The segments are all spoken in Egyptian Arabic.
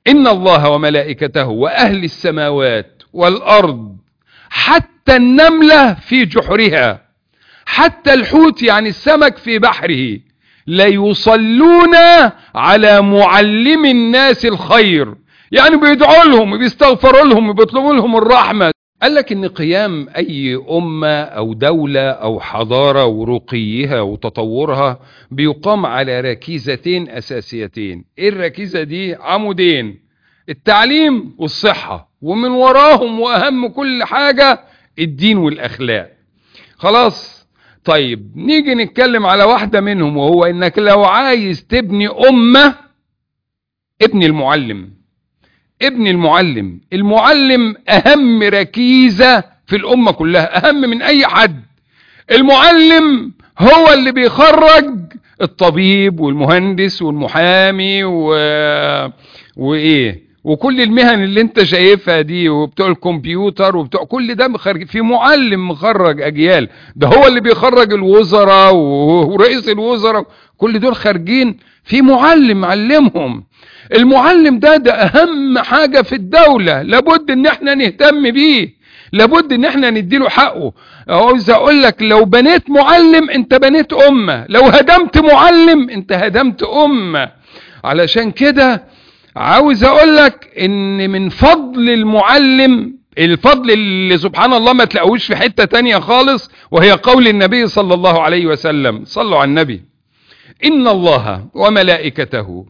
إن الله وملائكته وأهل السماوات والأرض حتى النملة في جحرها حتى الحوت يعني السمك في بحره ليصلون على معلم الناس الخير يعني بيدعوا لهم وبيستغفروا لهم وبيطلبوا لهم الرحمة قال لك ان قيام اي امة او دولة او حضارة ورقيها وتطورها بيقام على ركيزتين اساسيتين ايه الركيزة دي عمودين التعليم والصحة ومن وراهم واهم كل حاجة الدين والاخلاق خلاص طيب نيجي نتكلم على واحدة منهم وهو انك لو عايز تبني امة ابني المعلم ابن المعلم المعلم اهم ركيزة في الامة كلها اهم من اي حد المعلم هو اللي بيخرج الطبيب والمهندس والمحامي و... وايه وكل المهن اللي انت شايفها دي وبتوع الكمبيوتر وبتوع كل ده مخرج في معلم مخرج اجيال ده هو اللي بيخرج الوزراء ورئيس الوزراء كل دول خارجين في معلم علمهم المعلم ده ده اهم حاجة في الدولة لابد ان احنا نهتم بيه لابد ان احنا نديله حقه عاوز اقول لك لو بنيت معلم انت بنيت امة لو هدمت معلم انت هدمت امة علشان كده عاوز اقول لك ان من فضل المعلم الفضل اللي سبحان الله ما تلاقوش في حتة تانية خالص وهي قول النبي صلى الله عليه وسلم صلوا على النبي ان الله وملائكته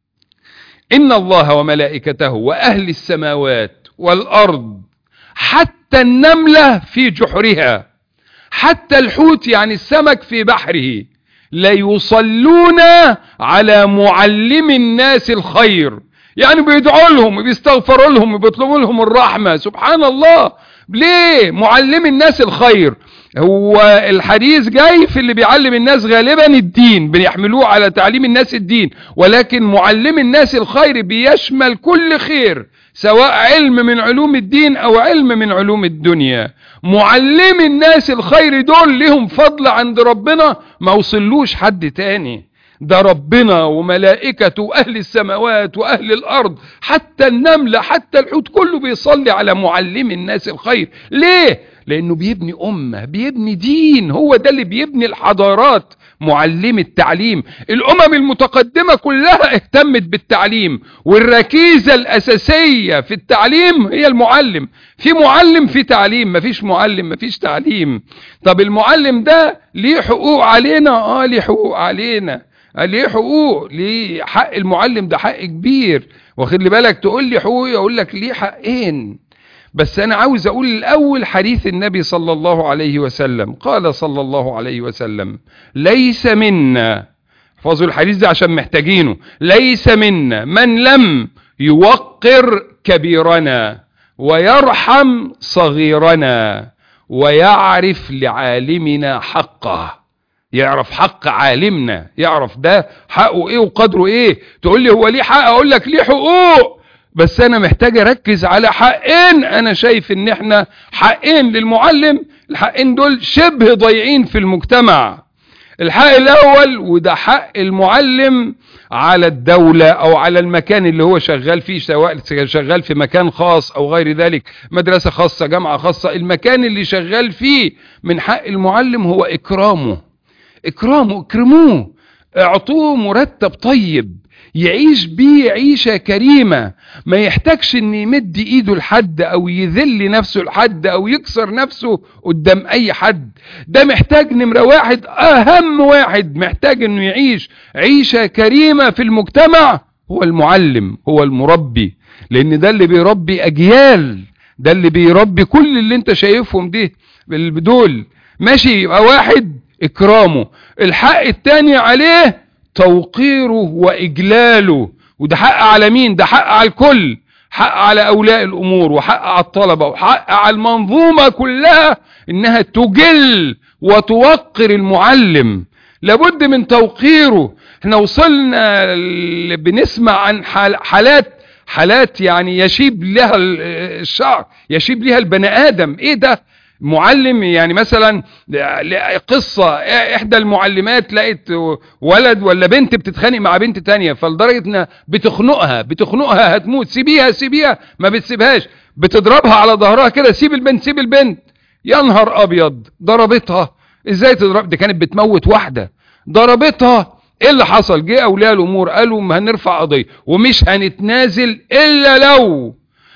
إن الله وملائكته وأهل السماوات والأرض حتى النملة في جحرها حتى الحوت يعني السمك في بحره ليصلون على معلم الناس الخير يعني بيدعوا لهم وبيستغفروا لهم وبيطلبوا لهم الرحمة سبحان الله ليه معلم الناس الخير هو الحديث جاي في اللي بيعلم الناس غالبا الدين بيحملوه على تعليم الناس الدين ولكن معلم الناس الخير بيشمل كل خير سواء علم من علوم الدين او علم من علوم الدنيا معلم الناس الخير دول لهم فضل عند ربنا ما وصلوش حد تاني ده ربنا وملائكته واهل السماوات واهل الارض حتى النملة حتى الحوت كله بيصلي على معلم الناس الخير ليه لانه بيبني امة بيبني دين هو ده اللي بيبني الحضارات معلم التعليم الامم المتقدمة كلها اهتمت بالتعليم والركيزة الاساسية في التعليم هي المعلم في معلم في تعليم مفيش معلم مفيش تعليم طب المعلم ده ليه حقوق علينا اه ليه حقوق علينا ليه حقوق ليه حق المعلم ده حق كبير واخد لي بالك تقول لي حقوق اقول لك ليه حقين بس انا عاوز اقول الاول حديث النبي صلى الله عليه وسلم قال صلى الله عليه وسلم ليس منا احفظوا الحديث ده عشان محتاجينه ليس منا من لم يوقر كبيرنا ويرحم صغيرنا ويعرف لعالمنا حقه يعرف حق عالمنا يعرف ده حقه ايه وقدره ايه تقول لي هو ليه حق اقول لك ليه حقوق بس انا محتاج اركز على حقين انا شايف ان احنا حقين للمعلم الحقين دول شبه ضايعين في المجتمع الحق الاول وده حق المعلم على الدولة او على المكان اللي هو شغال فيه سواء شغال في مكان خاص او غير ذلك مدرسة خاصة جامعة خاصة المكان اللي شغال فيه من حق المعلم هو اكرامه اكرامه اكرموه اعطوه مرتب طيب يعيش بيه عيشة كريمة ما يحتاجش ان يمد ايده لحد او يذل نفسه لحد او يكسر نفسه قدام اي حد ده محتاج نمرة واحد اهم واحد محتاج انه يعيش عيشة كريمة في المجتمع هو المعلم هو المربي لان ده اللي بيربي اجيال ده اللي بيربي كل اللي انت شايفهم دي دول ماشي يبقى واحد اكرامه الحق التاني عليه توقيره واجلاله وده حق على مين ده حق على الكل حق على اولياء الامور وحق على الطلبة وحق على المنظومة كلها انها تجل وتوقر المعلم لابد من توقيره احنا وصلنا بنسمع عن حالات حالات يعني يشيب لها الشعر يشيب لها البني ادم ايه ده معلم يعني مثلا قصة احدى المعلمات لقيت ولد ولا بنت بتتخانق مع بنت تانية فلدرجة انها بتخنقها بتخنقها هتموت سيبيها سيبيها ما بتسيبهاش بتضربها على ظهرها كده سيب البنت سيب البنت يا نهار ابيض ضربتها ازاي تضرب دي كانت بتموت واحدة ضربتها ايه اللي حصل جه اولياء الامور قالوا ما هنرفع قضية ومش هنتنازل الا لو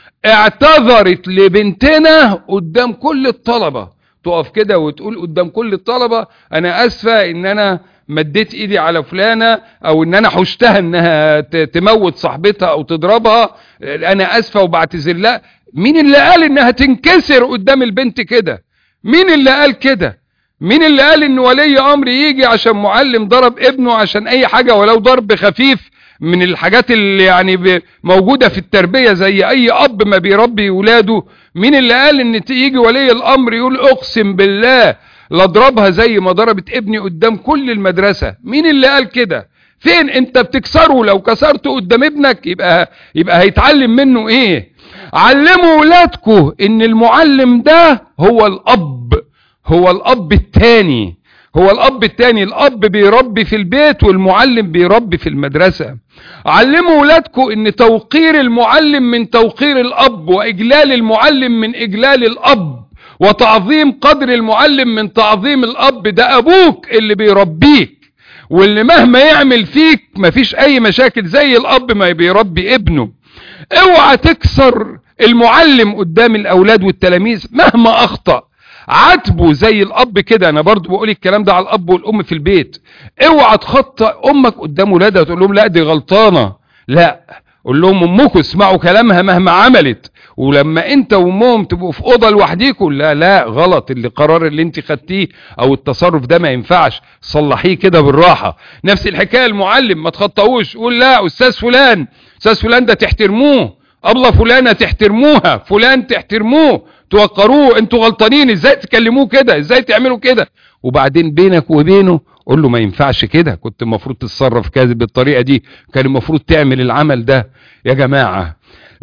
اعتذرت لبنتنا قدام كل الطلبة تقف كده وتقول قدام كل الطلبة انا اسفة ان انا مديت ايدي على فلانة او ان انا حشتها انها تموت صاحبتها او تضربها انا اسفة وبعتذر لا مين اللي قال انها تنكسر قدام البنت كده مين اللي قال كده مين اللي قال ان ولي امر يجي عشان معلم ضرب ابنه عشان اي حاجة ولو ضرب خفيف من الحاجات اللي يعني موجودة في التربية زي اي اب ما بيربي ولاده مين اللي قال ان يجي ولي الامر يقول اقسم بالله لاضربها زي ما ضربت ابني قدام كل المدرسة مين اللي قال كده فين انت بتكسره لو كسرته قدام ابنك يبقى يبقى هيتعلم منه ايه علموا ولادكم ان المعلم ده هو الاب هو الاب التاني هو الاب التاني الاب بيربي في البيت والمعلم بيربي في المدرسة علموا ولادكم ان توقير المعلم من توقير الاب واجلال المعلم من اجلال الاب وتعظيم قدر المعلم من تعظيم الاب ده ابوك اللي بيربيك واللي مهما يعمل فيك مفيش اي مشاكل زي الاب ما بيربي ابنه اوعى تكسر المعلم قدام الاولاد والتلاميذ مهما اخطأ عاتبه زي الاب كده انا برضو بقول الكلام ده على الاب والام في البيت اوعى تخطى امك قدام ولادها وتقول لهم لا دي غلطانه لا قول لهم امكم اسمعوا كلامها مهما عملت ولما انت وامهم تبقوا في اوضه لوحديكم لا لا غلط اللي قرار اللي انت خدتيه او التصرف ده ما ينفعش صلحيه كده بالراحه نفس الحكايه المعلم ما تخطئوش قول لا استاذ فلان استاذ فلان ده تحترموه ابله فلانه تحترموها فلان تحترموه توقروه انتوا غلطانين ازاي تكلموه كده ازاي تعملوا كده وبعدين بينك وبينه قول له ما ينفعش كده كنت المفروض تتصرف كذا بالطريقه دي كان المفروض تعمل العمل ده يا جماعه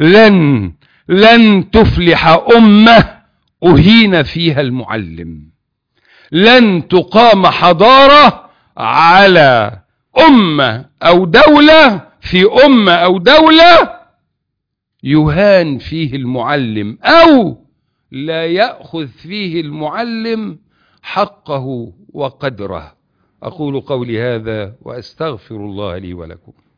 لن لن تفلح امه اهين فيها المعلم لن تقام حضاره على امه او دوله في امه او دوله يهان فيه المعلم او لا ياخذ فيه المعلم حقه وقدره اقول قولي هذا واستغفر الله لي ولكم